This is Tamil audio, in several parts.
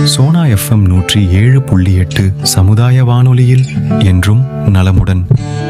சோனா எஃப்எம் நூற்றி ஏழு புள்ளி எட்டு சமுதாய வானொலியில் என்றும் நலமுடன்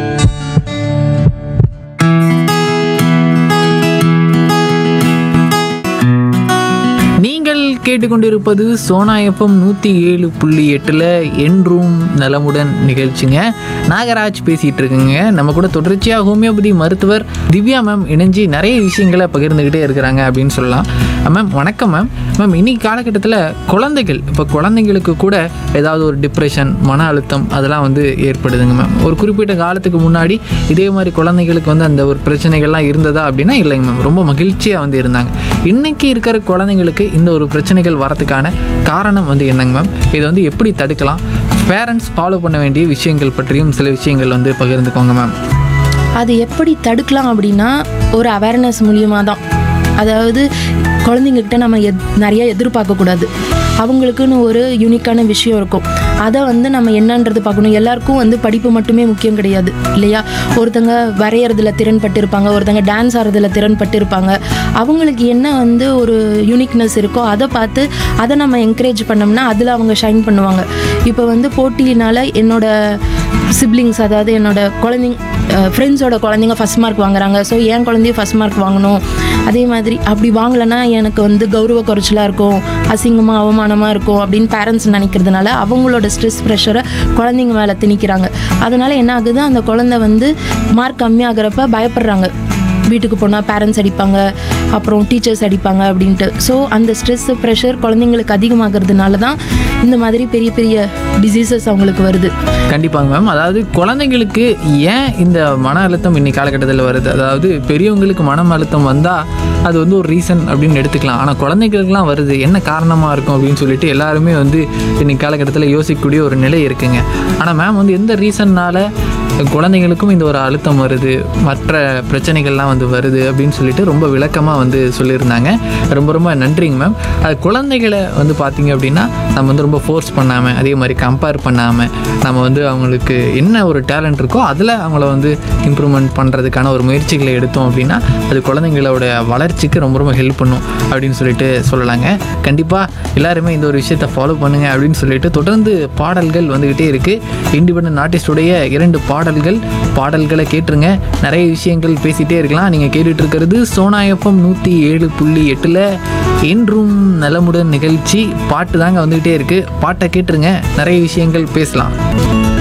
நீங்கள் கேட்டுக்கொண்டிருப்பது சோனா எஃப்எம் நூற்றி ஏழு புள்ளி எட்டில் என்றும் நலமுடன் நிகழ்ச்சிங்க நாகராஜ் பேசிகிட்டு இருக்குங்க நம்ம கூட தொடர்ச்சியாக ஹோமியோபதி மருத்துவர் திவ்யா மேம் இணைஞ்சு நிறைய விஷயங்களை பகிர்ந்துக்கிட்டே இருக்கிறாங்க அப்படின்னு சொல்லலாம் மேம் வணக்கம் மேம் மேம் இன்னைக்கு காலகட்டத்தில் குழந்தைகள் இப்போ குழந்தைங்களுக்கு கூட ஏதாவது ஒரு டிப்ரெஷன் மன அழுத்தம் அதெல்லாம் வந்து ஏற்படுதுங்க மேம் ஒரு குறிப்பிட்ட காலத்துக்கு முன்னாடி இதே மாதிரி குழந்தைங்களுக்கு வந்து அந்த ஒரு பிரச்சனைகள்லாம் இருந்ததா அப்படின்னா இல்லைங்க மேம் ரொம்ப மகிழ்ச்சியாக வந்து இருந்தாங்க இன்னைக்கு இருக்கிற குழந்தைங்களுக்கு இந்த ஒரு பிரச்சனைகள் வரதுக்கான காரணம் வந்து என்னங்க மேம் இதை வந்து எப்படி தடுக்கலாம் பேரண்ட்ஸ் ஃபாலோ பண்ண வேண்டிய விஷயங்கள் பற்றியும் சில விஷயங்கள் வந்து பகிர்ந்துக்கோங்க மேம் அது எப்படி தடுக்கலாம் அப்படின்னா ஒரு அவேர்னஸ் மூலியமாக தான் அதாவது குழந்தைங்கக்கிட்ட நம்ம எத் நிறைய எதிர்பார்க்கக்கூடாது அவங்களுக்குன்னு ஒரு யூனிக்கான விஷயம் இருக்கும் அதை வந்து நம்ம என்னன்றது பார்க்கணும் எல்லாருக்கும் வந்து படிப்பு மட்டுமே முக்கியம் கிடையாது இல்லையா ஒருத்தங்க வரைகிறதுல திறன் பட்டிருப்பாங்க ஒருத்தங்க டான்ஸ் ஆடுறதுல திறன் பட்டிருப்பாங்க அவங்களுக்கு என்ன வந்து ஒரு யூனிக்னஸ் இருக்கோ அதை பார்த்து அதை நம்ம என்கரேஜ் பண்ணோம்னா அதில் அவங்க ஷைன் பண்ணுவாங்க இப்போ வந்து போட்டியினால என்னோட சிப்ளிங்ஸ் அதாவது என்னோட குழந்தைங்க ஃப்ரெண்ட்ஸோட குழந்தைங்க ஃபஸ்ட் மார்க் வாங்குறாங்க ஸோ என் குழந்தையும் ஃபஸ்ட் மார்க் வாங்கணும் அதே மாதிரி அப்படி வாங்கலைன்னா எனக்கு வந்து கௌரவ குறைச்சலாக இருக்கும் அசிங்கமாக அவமானமாக இருக்கும் அப்படின்னு பேரண்ட்ஸ் நினைக்கிறதுனால அவங்களோட ஸ்ட்ரெஸ் ப்ரெஷரை குழந்தைங்க மேலே திணிக்கிறாங்க அதனால என்ன ஆகுது அந்த குழந்தை வந்து மார்க் கம்மியாகிறப்ப பயப்படுறாங்க வீட்டுக்கு போனால் பேரண்ட்ஸ் அடிப்பாங்க அப்புறம் டீச்சர்ஸ் அடிப்பாங்க அப்படின்ட்டு ஸோ அந்த ஸ்ட்ரெஸ் ப்ரெஷர் குழந்தைங்களுக்கு அதிகமாகிறதுனால தான் இந்த மாதிரி பெரிய பெரிய டிசீசஸ் அவங்களுக்கு வருது கண்டிப்பாங்க மேம் அதாவது குழந்தைங்களுக்கு ஏன் இந்த மன அழுத்தம் இன்னைக்கு காலகட்டத்தில் வருது அதாவது பெரியவங்களுக்கு மன அழுத்தம் வந்தால் அது வந்து ஒரு ரீசன் அப்படின்னு எடுத்துக்கலாம் ஆனால் குழந்தைகளுக்குலாம் வருது என்ன காரணமாக இருக்கும் அப்படின்னு சொல்லிட்டு எல்லாருமே வந்து இன்னைக்கு காலகட்டத்தில் யோசிக்கக்கூடிய ஒரு நிலை இருக்குங்க ஆனால் மேம் வந்து எந்த ரீசன்னால குழந்தைங்களுக்கும் இந்த ஒரு அழுத்தம் வருது மற்ற பிரச்சனைகள்லாம் வந்து வருது அப்படின்னு சொல்லிட்டு ரொம்ப விளக்கமாக வந்து சொல்லியிருந்தாங்க ரொம்ப ரொம்ப நன்றிங்க மேம் அது குழந்தைகளை வந்து பார்த்தீங்க அப்படின்னா நம்ம வந்து ரொம்ப ஃபோர்ஸ் பண்ணாமல் அதே மாதிரி கம்பேர் பண்ணாமல் நம்ம வந்து அவங்களுக்கு என்ன ஒரு டேலண்ட் இருக்கோ அதில் அவங்கள வந்து இம்ப்ரூவ்மெண்ட் பண்ணுறதுக்கான ஒரு முயற்சிகளை எடுத்தோம் அப்படின்னா அது குழந்தைங்களோட வளர்ச்சிக்கு ரொம்ப ரொம்ப ஹெல்ப் பண்ணும் அப்படின்னு சொல்லிட்டு சொல்லலாங்க கண்டிப்பாக எல்லாருமே இந்த ஒரு விஷயத்தை ஃபாலோ பண்ணுங்க அப்படின்னு சொல்லிட்டு தொடர்ந்து பாடல்கள் வந்துக்கிட்டே இருக்குது இண்டிபெண்ட் ஆர்டிஸ்டுடைய இரண்டு பாடல்கள் பாடல்களை கேட்டுருங்க நிறைய விஷயங்கள் பேசிகிட்டே இருக்கலாம் நீங்கள் கேட்டுட்டு இருக்கிறது சோனா எஃப்எம் நூற்றி ஏழு புள்ளி எட்டில் என்றும் நலமுடன் நிகழ்ச்சி பாட்டு தாங்க வந்துக்கிட்டே இருக்குது பாட்டை கேட்டுருங்க நிறைய விஷயங்கள் பேசலாம்